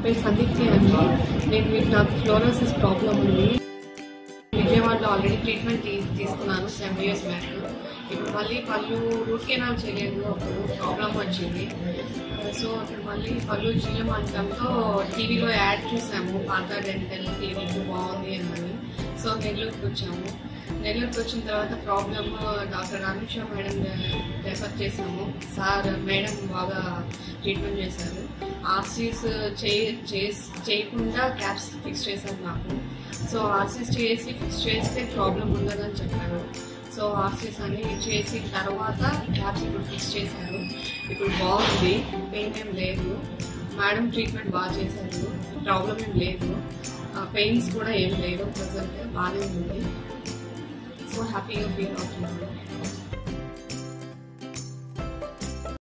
పేరు సందీప్తి అండి నేను మీకు నాకు ఫ్లోరోసిస్ ప్రాబ్లం ఉంది విజయవాడలో ఆల్రెడీ ట్రీట్మెంట్ తీ- తీసుకున్నాను సెవెన్ ఇయర్స్ బ్యాక్ ఇప్పుడు మళ్ళీ పళ్ళు రూట్ కెనాల్ చేయలేదు అప్పుడు ప్రాబ్లం వచ్చింది సో అప్పుడు మళ్ళీ పళ్ళు చీలమంటంతో టీవీలో యాడ్ చూసాము పాత డెంటల్ క్లినిక్ బాగుంది అని సో నెల్లూరుకి వచ్చాము నెల్లూరుకి వచ్చిన తర్వాత problem doctor Anusha madam refer చేసాము సార్ మేడం బాగా ట్రీట్మెంట్ చేశారు ఆర్సీస్ చేయకుండా క్యాప్స్ ఫిక్స్ చేశారు నాకు సో ఆర్సీస్ చేసి ఫిక్స్ చేస్తే ప్రాబ్లం ఉండదని చెప్పారు సో ఆర్సీస్ అని చేసిన తర్వాత క్యాప్స్ ఇప్పుడు ఫిక్స్ చేశారు ఇప్పుడు బాగుంది పెయిన్ ఏం లేదు మేడం ట్రీట్మెంట్ బాగా చేశారు ప్రాబ్లం ఏం లేదు పెయిన్స్ కూడా ఏం లేదు ప్రజెంట్ బాగానే ఉంది సో హ్యాపీగా ఫీల్ అవుతున్నాను